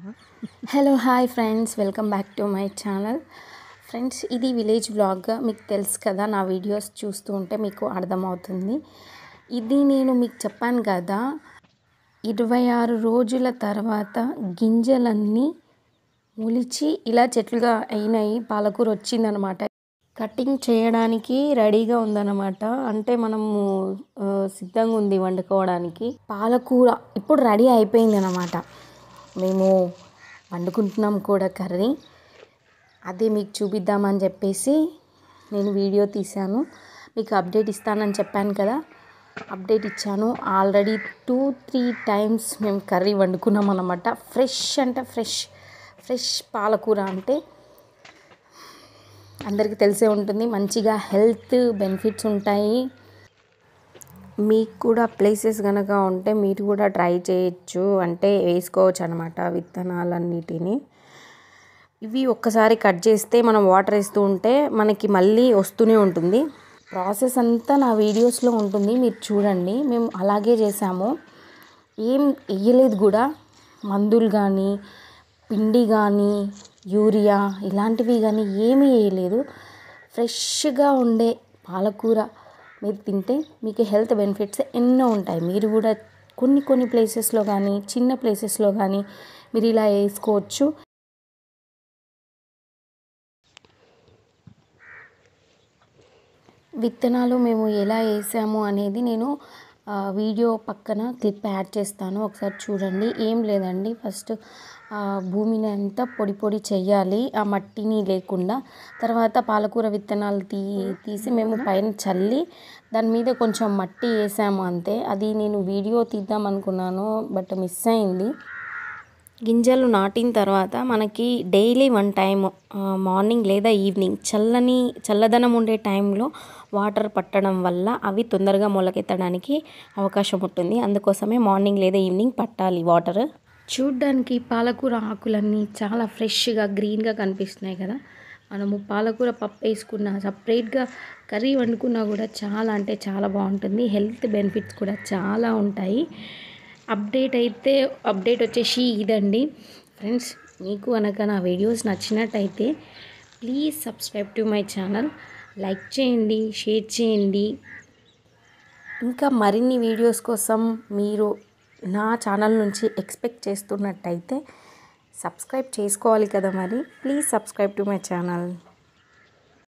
hello hi friends welcome back to my channel friends ఇది village vlog మీకు తెలుసు కదా నా వీడియోస్ చూస్తూ ఉంటే మీకు అర్థమవుతుంది ఇది నేను మీకు చెప్పాను కదా ఇరవై ఆరు రోజుల తర్వాత గింజలన్నీ మొలిచి ఇలా చెట్లుగా అయినాయి పాలకూర వచ్చిందనమాట కటింగ్ చేయడానికి రెడీగా ఉందన్నమాట అంటే మనము ఆ, సిద్ధంగా ఉంది వండుకోవడానికి పాలకూర ఇప్పుడు రెడీ అయిపోయింది అనమాట మేము వండుకుంటున్నాం కూడా కర్రీ అదే మీకు చూపిద్దామని చెప్పేసి నేను వీడియో తీశాను మీకు అప్డేట్ ఇస్తానని చెప్పాను కదా అప్డేట్ ఇచ్చాను ఆల్రెడీ టూ త్రీ టైమ్స్ మేము కర్రీ వండుకున్నాం అనమాట ఫ్రెష్ అంటే ఫ్రెష్ ఫ్రెష్ పాలకూర అంటే అందరికీ తెలిసే ఉంటుంది మంచిగా హెల్త్ బెనిఫిట్స్ ఉంటాయి మీకు కూడా ప్లేసెస్ కనుక ఉంటే మీరు కూడా ట్రై చేయొచ్చు అంటే వేసుకోవచ్చు అనమాట విత్తనాలన్నిటిని ఇవి ఒక్కసారి కట్ చేస్తే మనం వాటర్ వేస్తూ ఉంటే మనకి మళ్ళీ వస్తూనే ఉంటుంది ప్రాసెస్ అంతా నా వీడియోస్లో ఉంటుంది మీరు చూడండి మేము అలాగే చేసాము ఏం వేయలేదు కూడా మందులు కానీ పిండి కానీ యూరియా ఇలాంటివి కానీ ఏమీ వేయలేదు ఫ్రెష్గా ఉండే పాలకూర మీరు తింటే మీకు హెల్త్ బెనిఫిట్స్ ఎన్నో ఉంటాయి మీరు కూడా కొన్ని కొన్ని ప్లేసెస్లో కానీ చిన్న ప్లేసెస్లో కానీ మీరు ఇలా వేసుకోవచ్చు విత్తనాలు మేము ఎలా వేసాము అనేది నేను ఆ, వీడియో పక్కన క్లిప్ యాడ్ చేస్తాను ఒకసారి చూడండి ఏం లేదండి ఫస్ట్ ఆ, భూమిని అంతా పొడి పొడి చెయ్యాలి ఆ మట్టిని లేకుండా తర్వాత పాలకూర విత్తనాలు తీ తీసి మేము పైన చల్లి దాని మీద కొంచెం మట్టి వేసాము అంతే అది నేను వీడియో తీద్దాం అనుకున్నాను బట్ మిస్ అయింది గింజలు నాటిన తర్వాత మనకి డైలీ వన్ టైం మార్నింగ్ లేదా ఈవినింగ్ చల్లని చల్లదనం ఉండే టైంలో వాటర్ పట్టడం వల్ల అవి తొందరగా మొలకెత్తడానికి అవకాశం ఉంటుంది అందుకోసమే మార్నింగ్ లేదా ఈవినింగ్ పట్టాలి వాటర్ చూడ్డానికి పాలకూర ఆకులన్నీ చాలా ఫ్రెష్గా గ్రీన్గా కనిపిస్తున్నాయి కదా మనము పాలకూర పప్పు వేసుకున్న సపరేట్గా కర్రీ వండుకున్నా కూడా చాలా అంటే చాలా బాగుంటుంది హెల్త్ బెనిఫిట్స్ కూడా చాలా ఉంటాయి అప్డేట్ అయితే అప్డేట్ వచ్చేసి ఇదండి ఫ్రెండ్స్ మీకు కనుక నా వీడియోస్ నచ్చినట్టయితే please subscribe to my channel like చేయండి షేర్ చేయండి ఇంకా మరిన్ని వీడియోస్ కోసం మీరు నా ఛానల్ నుంచి ఎక్స్పెక్ట్ చేస్తున్నట్టయితే సబ్స్క్రైబ్ చేసుకోవాలి కదా మరి please subscribe to my channel